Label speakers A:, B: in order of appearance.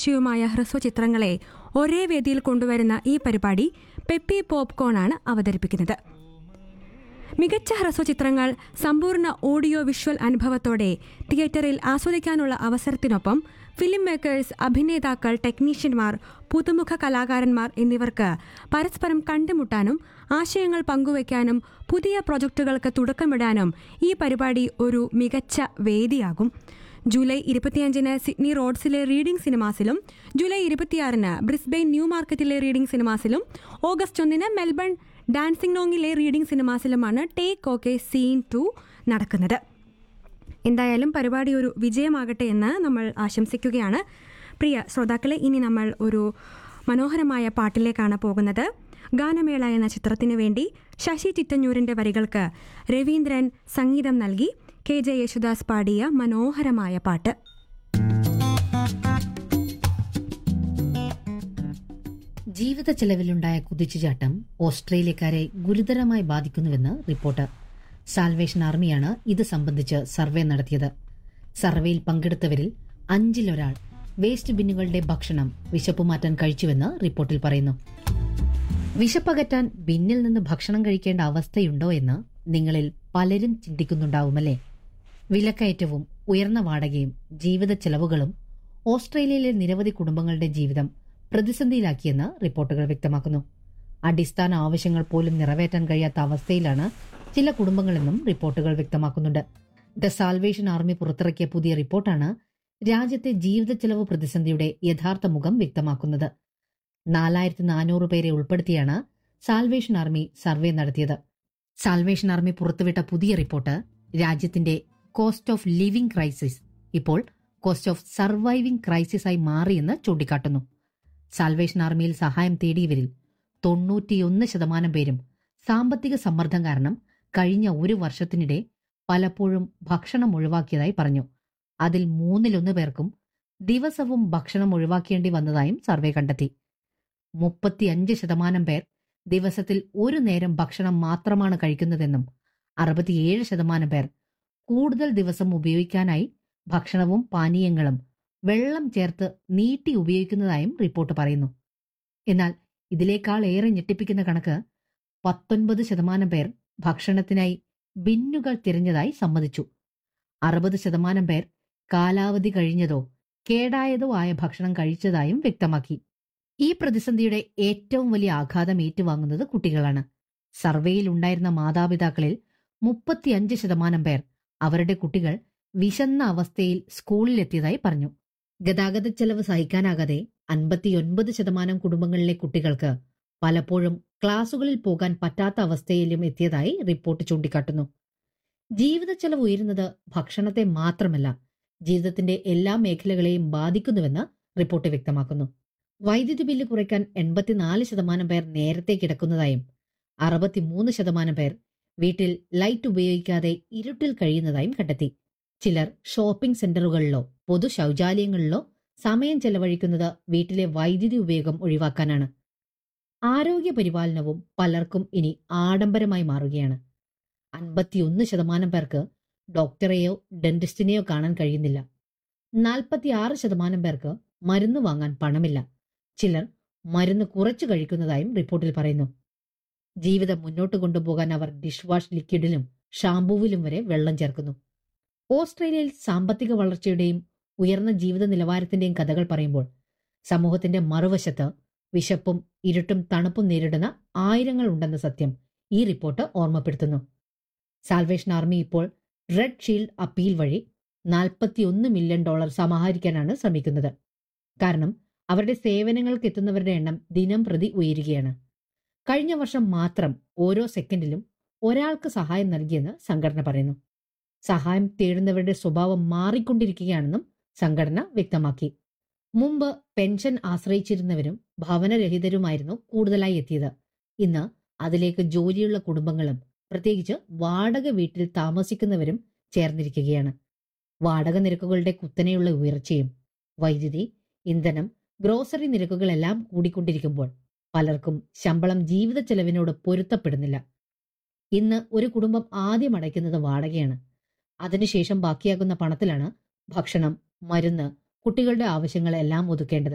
A: ആശയവുമായ ഹ്രസ്വചിത്രങ്ങളെ ഒരേ വേദിയിൽ കൊണ്ടുവരുന്ന ഈ പരിപാടി പെപ്പി പോപ്കോൺ ആണ് അവതരിപ്പിക്കുന്നത് മികച്ച ഹ്രസ്വചിത്രങ്ങൾ സമ്പൂർണ്ണ ഓഡിയോ വിഷ്വൽ അനുഭവത്തോടെ തിയേറ്ററിൽ ആസ്വദിക്കാനുള്ള അവസരത്തിനൊപ്പം ഫിലിം മേക്കേഴ്സ് അഭിനേതാക്കൾ ടെക്നീഷ്യന്മാർ പുതുമുഖ കലാകാരന്മാർ എന്നിവർക്ക് പരസ്പരം കണ്ടുമുട്ടാനും ആശയങ്ങൾ പങ്കുവയ്ക്കാനും പുതിയ പ്രൊജക്ടുകൾക്ക് തുടക്കമിടാനും ഈ പരിപാടി ഒരു മികച്ച വേദിയാകും ജൂലൈ ഇരുപത്തിയഞ്ചിന് സിഡ്നി റോഡ്സിലെ റീഡിംഗ് സിനിമാസിലും ജൂലൈ ഇരുപത്തിയാറിന് ബ്രിസ്ബെയിൻ ന്യൂ മാർക്കറ്റിലെ റീഡിംഗ് സിനിമാസിലും ഓഗസ്റ്റ് ഒന്നിന് മെൽബൺ ഡാൻസിംഗ് നോങ്ങിലെ റീഡിംഗ് സിനിമാസിലുമാണ് ടേക്ക് ഓക്കെ സീൻ ടു നടക്കുന്നത് എന്തായാലും പരിപാടി ഒരു വിജയമാകട്ടെ എന്ന് നമ്മൾ ആശംസിക്കുകയാണ് പ്രിയ ശ്രോതാക്കളെ ഇനി നമ്മൾ ഒരു മനോഹരമായ പാട്ടിലേക്കാണ് പോകുന്നത് ഗാനമേള എന്ന ചിത്രത്തിനു വേണ്ടി ശശി ചിറ്റഞ്ഞൂരിൻ്റെ വരികൾക്ക് രവീന്ദ്രൻ സംഗീതം നൽകി കെ ജെ യേശുദാസ് പാടിയ മനോഹരമായ പാട്ട്
B: ജീവിത ചെലവിലുണ്ടായ കുതിച്ചുചാട്ടം ഓസ്ട്രേലിയക്കാരെ ഗുരുതരമായി ബാധിക്കുന്നുവെന്ന് റിപ്പോർട്ട് സാൽവേഷൻ ആർമിയാണ് ഇത് സംബന്ധിച്ച് സർവേ നടത്തിയത് സർവേയിൽ പങ്കെടുത്തവരിൽ അഞ്ചിലൊരാൾ വേസ്റ്റ് ബിന്നുകളുടെ ഭക്ഷണം വിശപ്പ് മാറ്റാൻ കഴിച്ചുവെന്ന് റിപ്പോർട്ടിൽ പറയുന്നു വിശപ്പകറ്റാൻ ബിന്നിൽ നിന്ന് ഭക്ഷണം കഴിക്കേണ്ട അവസ്ഥയുണ്ടോ എന്ന് നിങ്ങളിൽ പലരും ചിന്തിക്കുന്നുണ്ടാവുമല്ലേ വിലക്കയറ്റവും ഉയർന്ന വാടകയും ജീവിത ചെലവുകളും ഓസ്ട്രേലിയയിലെ നിരവധി കുടുംബങ്ങളുടെ ജീവിതം പ്രതിസന്ധിയിലാക്കിയെന്ന് റിപ്പോർട്ടുകൾ വ്യക്തമാക്കുന്നു അടിസ്ഥാന ആവശ്യങ്ങൾ പോലും നിറവേറ്റാൻ കഴിയാത്ത അവസ്ഥയിലാണ് ചില കുടുംബങ്ങളെന്നും റിപ്പോർട്ടുകൾ വ്യക്തമാക്കുന്നുണ്ട് ദ സാൽവേഷൻ ആർമി പുറത്തിറക്കിയ പുതിയ റിപ്പോർട്ടാണ് രാജ്യത്തെ ജീവിത ചെലവ് പ്രതിസന്ധിയുടെ യഥാർത്ഥ മുഖം വ്യക്തമാക്കുന്നത് നാലായിരത്തി നാനൂറ് പേരെ ഉൾപ്പെടുത്തിയാണ് സാൽവേഷൻ ആർമി സർവേ നടത്തിയത് സാൽവേഷൻ ആർമി പുറത്തുവിട്ട പുതിയ റിപ്പോർട്ട് രാജ്യത്തിന്റെ കോസ്റ്റ് ഓഫ് ലിവിംഗ് ക്രൈസിസ് ഇപ്പോൾ കോസ്റ്റ് ഓഫ് സർവൈവിംഗ് ക്രൈസിസ് ആയി മാറിയെന്ന് ചൂണ്ടിക്കാട്ടുന്നു സാൽവേഷൻ ആർമിയിൽ സഹായം തേടിയവരിൽ തൊണ്ണൂറ്റിയൊന്ന് ശതമാനം പേരും സാമ്പത്തിക സമ്മർദ്ദം കാരണം കഴിഞ്ഞ ഒരു വർഷത്തിനിടെ പലപ്പോഴും ഭക്ഷണം ഒഴിവാക്കിയതായി പറഞ്ഞു അതിൽ മൂന്നിലൊന്ന് പേർക്കും ദിവസവും ഭക്ഷണം ഒഴിവാക്കേണ്ടി വന്നതായും സർവേ കണ്ടെത്തി മുപ്പത്തിയഞ്ച് ശതമാനം പേർ ദിവസത്തിൽ ഒരു നേരം ഭക്ഷണം മാത്രമാണ് കഴിക്കുന്നതെന്നും അറുപത്തിയേഴ് ശതമാനം പേർ കൂടുതൽ ദിവസം ഉപയോഗിക്കാനായി ഭക്ഷണവും പാനീയങ്ങളും വെള്ളം ചേർത്ത് നീട്ടി ഉപയോഗിക്കുന്നതായും റിപ്പോർട്ട് പറയുന്നു എന്നാൽ ഇതിനേക്കാൾ ഏറെ ഞെട്ടിപ്പിക്കുന്ന കണക്ക് പത്തൊൻപത് ശതമാനം പേർ ഭക്ഷണത്തിനായി ബിന്നുകൾ തിരഞ്ഞതായി സമ്മതിച്ചു അറുപത് ശതമാനം പേർ കാലാവധി കഴിഞ്ഞതോ കേടായതോ ആയ ഭക്ഷണം കഴിച്ചതായും വ്യക്തമാക്കി ഈ പ്രതിസന്ധിയുടെ ഏറ്റവും വലിയ ആഘാതം ഏറ്റുവാങ്ങുന്നത് കുട്ടികളാണ് സർവേയിൽ ഉണ്ടായിരുന്ന മാതാപിതാക്കളിൽ മുപ്പത്തിയഞ്ച് ശതമാനം പേർ അവരുടെ കുട്ടികൾ വിശന്ന അവസ്ഥയിൽ സ്കൂളിലെത്തിയതായി പറഞ്ഞു ഗതാഗത ചെലവ് സഹിക്കാനാകാതെ അൻപത്തിയൊൻപത് ശതമാനം കുടുംബങ്ങളിലെ കുട്ടികൾക്ക് പലപ്പോഴും ക്ലാസുകളിൽ പോകാൻ പറ്റാത്ത അവസ്ഥയിലും എത്തിയതായി റിപ്പോർട്ട് ചൂണ്ടിക്കാട്ടുന്നു ജീവിത ചെലവ് ഉയരുന്നത് ഭക്ഷണത്തെ മാത്രമല്ല ജീവിതത്തിന്റെ എല്ലാ മേഖലകളെയും ബാധിക്കുന്നുവെന്ന് റിപ്പോർട്ട് വ്യക്തമാക്കുന്നു വൈദ്യുതി ബില്ല് കുറയ്ക്കാൻ എൺപത്തിനാല് ശതമാനം പേർ നേരത്തെ കിടക്കുന്നതായും അറുപത്തിമൂന്ന് ശതമാനം പേർ വീട്ടിൽ ലൈറ്റ് ഉപയോഗിക്കാതെ ഇരുട്ടിൽ കഴിയുന്നതായും കണ്ടെത്തി ചിലർ ഷോപ്പിംഗ് സെന്ററുകളിലോ പൊതു ശൗചാലയങ്ങളിലോ സമയം ചെലവഴിക്കുന്നത് വീട്ടിലെ വൈദ്യുതി ഉപയോഗം ഒഴിവാക്കാനാണ് ആരോഗ്യ പരിപാലനവും പലർക്കും ഇനി ആഡംബരമായി മാറുകയാണ് അൻപത്തിയൊന്ന് ശതമാനം പേർക്ക് ഡോക്ടറെയോ ഡെന്റിസ്റ്റിനെയോ കാണാൻ കഴിയുന്നില്ല നാൽപ്പത്തിയാറ് ശതമാനം പേർക്ക് മരുന്ന് വാങ്ങാൻ പണമില്ല ചിലർ മരുന്ന് കുറച്ചു കഴിക്കുന്നതായും റിപ്പോർട്ടിൽ പറയുന്നു ജീവിതം മുന്നോട്ട് കൊണ്ടുപോകാൻ അവർ ഡിഷ് വാഷ് ലിക്വിഡിലും ഷാംപൂവിലും വരെ വെള്ളം ചേർക്കുന്നു ഓസ്ട്രേലിയയിൽ സാമ്പത്തിക വളർച്ചയുടെയും ഉയർന്ന ജീവിത നിലവാരത്തിന്റെയും കഥകൾ പറയുമ്പോൾ സമൂഹത്തിന്റെ മറുവശത്ത് വിശപ്പും ഇരുട്ടും തണുപ്പും നേരിടുന്ന ആയിരങ്ങൾ ഉണ്ടെന്ന സത്യം ഈ റിപ്പോർട്ട് ഓർമ്മപ്പെടുത്തുന്നു സാൽവേഷൻ ആർമി ഇപ്പോൾ റെഡ് ഷീൽഡ് അപ്പീൽ വഴി നാൽപ്പത്തിയൊന്ന് മില്യൺ ഡോളർ സമാഹരിക്കാനാണ് ശ്രമിക്കുന്നത് കാരണം അവരുടെ സേവനങ്ങൾക്ക് എത്തുന്നവരുടെ എണ്ണം ദിനം പ്രതി ഉയരുകയാണ് കഴിഞ്ഞ വർഷം മാത്രം ഓരോ സെക്കൻഡിലും ഒരാൾക്ക് സഹായം നൽകിയെന്ന് സംഘടന പറയുന്നു സഹായം തേടുന്നവരുടെ സ്വഭാവം മാറിക്കൊണ്ടിരിക്കുകയാണെന്നും സംഘടന വ്യക്തമാക്കി മുമ്പ് പെൻഷൻ ആശ്രയിച്ചിരുന്നവരും ഭവനരഹിതരുമായിരുന്നു കൂടുതലായി എത്തിയത് ഇന്ന് അതിലേക്ക് ജോലിയുള്ള കുടുംബങ്ങളും പ്രത്യേകിച്ച് വാടക വീട്ടിൽ താമസിക്കുന്നവരും ചേർന്നിരിക്കുകയാണ് വാടക നിരക്കുകളുടെ കുത്തനെയുള്ള ഉയർച്ചയും വൈദ്യുതി ഇന്ധനം ഗ്രോസറി നിരക്കുകളെല്ലാം കൂടിക്കൊണ്ടിരിക്കുമ്പോൾ പലർക്കും ശമ്പളം ജീവിത ചെലവിനോട് പൊരുത്തപ്പെടുന്നില്ല ഇന്ന് ഒരു കുടുംബം ആദ്യം അടയ്ക്കുന്നത് വാടകയാണ് അതിനുശേഷം ബാക്കിയാകുന്ന പണത്തിലാണ് ഭക്ഷണം മരുന്ന് കുട്ടികളുടെ ആവശ്യങ്ങളെല്ലാം ഒതുക്കേണ്ടത്